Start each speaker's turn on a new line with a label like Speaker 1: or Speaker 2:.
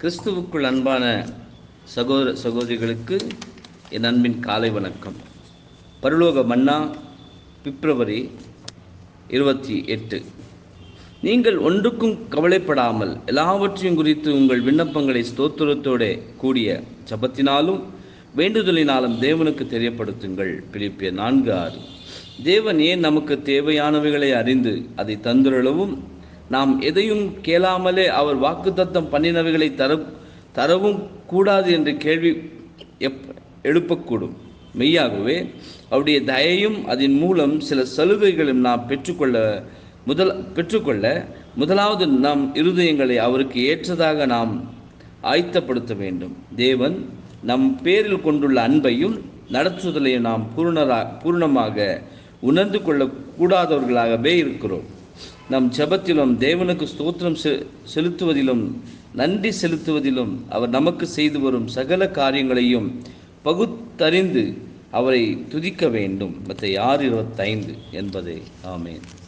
Speaker 1: கிறிஸ்துவுக்குள் அன்பான சகோதர சகோதரிகளுக்கு என் அன்பின் காலை வணக்கம் பரலோக மன்னா பிப்ரவரி இருபத்தி எட்டு நீங்கள் ஒன்றுக்கும் கவலைப்படாமல் எல்லாவற்றையும் குறித்து உங்கள் விண்ணப்பங்களை ஸ்தோத்திரத்தோட கூடிய ஜபத்தினாலும் வேண்டுதலினாலும் தேவனுக்கு தெரியப்படுத்துங்கள் பிலிப்பிய நான்கு ஆறு தேவன் ஏன் நமக்கு தேவையானவைகளை அறிந்து அதை தந்துள்ளவும் நாம் எதையும் கேளாமலே அவர் வாக்குத்தத்தம் பண்ணினவைகளை தர தரவும் கூடாது என்று கேள்வி எப் எழுப்பக்கூடும் மெய்யாகவே அவருடைய தயையும் அதன் மூலம் சில சலுகைகளும் நாம் பெற்றுக்கொள்ள முதல் பெற்றுக்கொள்ள முதலாவது நம் இருதயங்களை அவருக்கு ஏற்றதாக நாம் ஆயத்தப்படுத்த வேண்டும் தேவன் நம் பேரில் கொண்டுள்ள அன்பையும் நடத்துதலையும் நாம் பூர்ணரா பூர்ணமாக உணர்ந்து கொள்ளக்கூடாதவர்களாகவே இருக்கிறோம் நம் ஜெபத்திலும் தேவனுக்கு ஸ்தோத்திரம் செ செலுத்துவதிலும் நன்றி செலுத்துவதிலும் அவர் நமக்கு செய்து வரும் சகல காரியங்களையும் பகுத்தறிந்து அவரை துதிக்க வேண்டும் மற்ற ஆறு இருபத்தைந்து என்பதே ஆமேன்